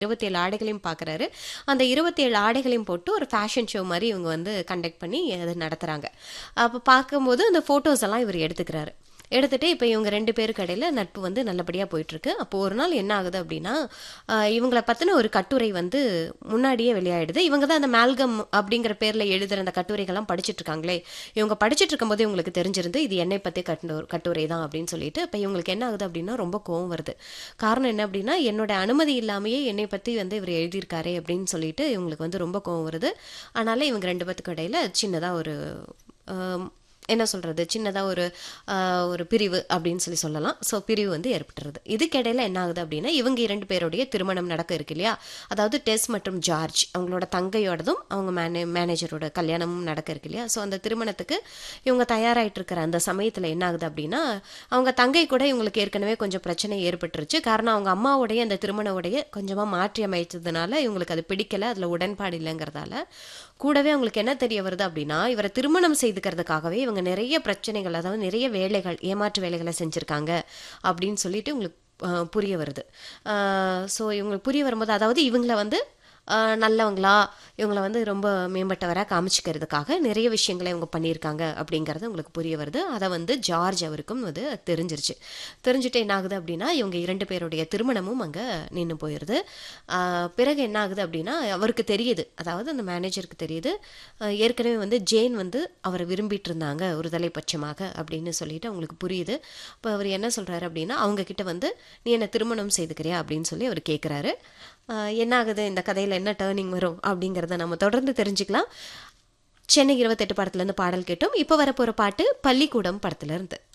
இருபத்தேழு ஆடைகளையும் பார்க்குறாரு அந்த இருபத்தேழு ஆடைகளையும் போட்டு ஒரு ஃபேஷன் ஷோ மாதிரி இவங்க வந்து கண்டக்ட் பண்ணி அதை நடத்துகிறாங்க அப்போ பார்க்கும்போது அந்த ஃபோட்டோஸ் எல்லாம் இவர் எடுத்துக்கிறாரு எடுத்துட்டு இப்போ இவங்க ரெண்டு பேருக்கு இடையில நட்பு வந்து நல்லபடியாக போயிட்டுருக்கு அப்போ ஒரு நாள் என்ன ஆகுது அப்படின்னா ஆஹ் இவங்களை பற்றின ஒரு கட்டுரை வந்து முன்னாடியே வெளியாயிடுது இவங்க தான் அந்த மேல்கம் அப்படிங்கிற பேரில் எழுதுகிற அந்த கட்டுரைகள்லாம் படிச்சுட்டு இருக்காங்களே இவங்க படிச்சுட்டு இருக்கும்போது இவங்களுக்கு தெரிஞ்சிருந்து இது என்னை பற்றி கட்டு கட்டுரை தான் அப்படின்னு சொல்லிட்டு இப்போ இவங்களுக்கு என்ன ஆகுது அப்படின்னா ரொம்ப கோவம் வருது காரணம் என்ன அப்படின்னா என்னோட அனுமதி இல்லாமையே என்னை பற்றி வந்து இவர் எழுதியிருக்காரே அப்படின்னு சொல்லிட்டு இவங்களுக்கு வந்து ரொம்ப கோவம் வருது அதனால இவங்க ரெண்டு பேத்துக்கு இடையில சின்னதாக ஒரு ஆம், என்ன சொல்கிறது சின்னதாக ஒரு ஆஹ், ஒரு பிரிவு அப்படின்னு சொல்லி சொல்லலாம் ஸோ பிரிவு வந்து ஏற்பட்டுறது இதுக்கிடையில் என்ன ஆகுது அப்படின்னா இவங்க இரண்டு பேருடைய திருமணம் நடக்க இருக்கு இல்லையா அதாவது டெஸ் மற்றும் ஜார்ஜ் அவங்களோட தங்கையோடதும் அவங்க மேனே மேனேஜரோட கல்யாணமும் நடக்க இருக்கு இல்லையா ஸோ அந்த திருமணத்துக்கு இவங்க தயாராகிட்டு இருக்கிற அந்த சமயத்தில் என்ன ஆகுது அப்படின்னா அவங்க தங்கை கூட இவங்களுக்கு ஏற்கனவே கொஞ்சம் பிரச்சனை ஏற்பட்டுருச்சு காரணம் அவங்க அம்மாவுடைய அந்த திருமண உடைய கொஞ்சமாக மாற்றி அமைச்சதுனால இவங்களுக்கு அது பிடிக்கல அதில் உடன்பாடு இல்லைங்கிறதால கூடவே அவங்களுக்கு என்ன தெரிய வருது அப்படின்னா இவரை திருமணம் செய்துக்கிறதுக்காகவே இவங்க நிறைய பிரச்சனைகள் அதாவது நிறைய வேலைகள் ஏமாற்று வேலைகளை செஞ்சுருக்காங்க அப்படின்னு சொல்லிட்டு உங்களுக்கு ஆஹ், புரிய வருது ஸோ இவங்களுக்கு புரிய வரும்போது அதாவது இவங்கள வந்து ஆஹ், நல்லவங்களா இவங்கள வந்து ரொம்ப மேம்பட்டவராக காமிச்சிக்கிறதுக்காக நிறைய விஷயங்களை இவங்க பண்ணியிருக்காங்க அப்படிங்கிறது உங்களுக்கு புரிய வருது அதை வந்து ஜார்ஜ் அவருக்கும் வந்து தெரிஞ்சிருச்சு தெரிஞ்சுட்டு என்ன ஆகுது அப்படின்னா இவங்க இரண்டு பேருடைய திருமணமும் அங்கே நின்று போயிடுது ஆஹ், பிறகு என்ன ஆகுது அப்படின்னா அவருக்கு தெரியுது அதாவது அந்த மேனேஜருக்கு தெரியுது ஆஹ், ஏற்கனவே வந்து ஜேன் வந்து அவரை விரும்பிட்டு இருந்தாங்க ஒரு தலைப்பட்சமாக அப்படின்னு சொல்லிட்டு அவங்களுக்கு புரியுது இப்போ அவர் என்ன சொல்றாரு அப்படின்னா அவங்க கிட்ட வந்து நீ என்ன திருமணம் செய்துக்கிறியா அப்படின்னு சொல்லி அவர் கேட்குறாரு என்ன ஆகுது இந்த கதையில் என்ன டேர்னிங் வரும் அப்படிங்கிறத நம்ம தொடர்ந்து தெரிஞ்சுக்கலாம் சென்னை இருபத்தெட்டு படத்துலேருந்து பாடல் கேட்டோம் இப்போ வரப்போகிற பாட்டு பள்ளிக்கூடம் படத்துல இருந்து